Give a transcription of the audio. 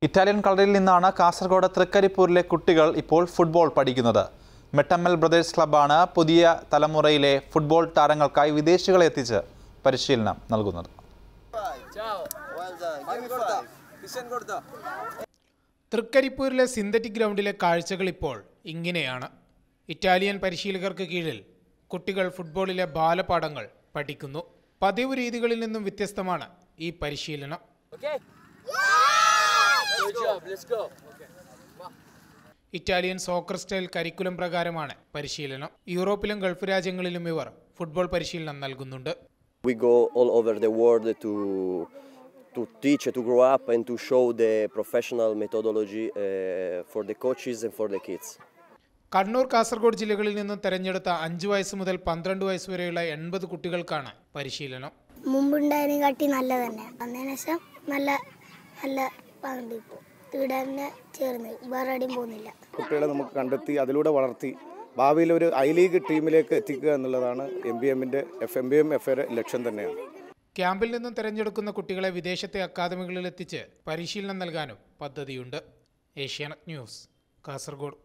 Italian കളറിൽ നിന്നാണ് കാസർഗോഡ് തൃക്കരിപ്പൂരിലെ കുട്ടികൾ ഇപ്പോൾ ഫുട്ബോൾ പഠിക്കുന്നത് മെട്ടമ്മൽ ബ്രദേഴ്സ് ക്ലബ്ബാണ് പുതിയ തലമുറയിലെ ഫുട്ബോൾ താരങ്ങൾക്കായി വിദേശികളെ എത്തിച്ച് പരിശീലനം നൽകുന്നത് തൃക്കരിപ്പൂരിലെ സിന്തറ്റിക് ഗ്രൗണ്ടിലെ കാഴ്ചകൾ ഇപ്പോൾ ഇങ്ങനെയാണ് ഇറ്റാലിയൻ പരിശീലകർക്ക് കീഴിൽ കുട്ടികൾ ഫുട്ബോളിലെ ബാലപാഠങ്ങൾ പഠിക്കുന്നു പതിവ് രീതികളിൽ നിന്നും വ്യത്യസ്തമാണ് ഈ പരിശീലനം ഇറ്റാലിയൻ സോക്കർ സ്റ്റൈൽ കരിക്കുലം പ്രകാരമാണ് പരിശീലനം യൂറോപ്പിലും ഗൾഫ് രാജ്യങ്ങളിലും ഇവർ ഫുട്ബോൾ പരിശീലനം നൽകുന്നുണ്ട് We go all over the world to to teach, to grow up, and to show the professional methodology uh, for the coaches and for the kids. Kannur Kasaragod ജില്ലകളിൽ നിന്നും തെരഞ്ഞെടുത്ത അഞ്ച് വയസ്സ് മുതൽ പന്ത്രണ്ട് വയസ്സ് വരെയുള്ള എൺപത് കുട്ടികൾക്കാണ് പരിശീലനം മുമ്പുണ്ടായതിനെ കാട്ടി നല്ല തന്നെ വന്നതിന് ശേഷം നല്ല നല്ല പങ്ക് ഇപ്പോൾ ഇവിടെ തന്നെ ചേർന്ന് വേറെ എവിടെയും പോകുന്നില്ല കുട്ടികളെ നമുക്ക് കണ്ടെത്തി അതിലൂടെ വളർത്തി ഭാവിയിൽ ഒരു ഐ ലീഗ് ടീമിലേക്ക് എത്തിക്കുക എന്നുള്ളതാണ് എം ബി എമ്മിൻ്റെ F M B M F എയുടെ ലക്ഷ്യം തന്നെയാണ് ക്യാമ്പിൽ നിന്നും തിരഞ്ഞെടുക്കുന്ന കുട്ടികളെ വിദേശത്തെ അക്കാദമികളിൽ എത്തിച്ച് പരിശീലനം നൽകാനും പദ്ധതിയുണ്ട് ഏഷ്യാനെറ്റ് ന്യൂസ് കാസർഗോഡ്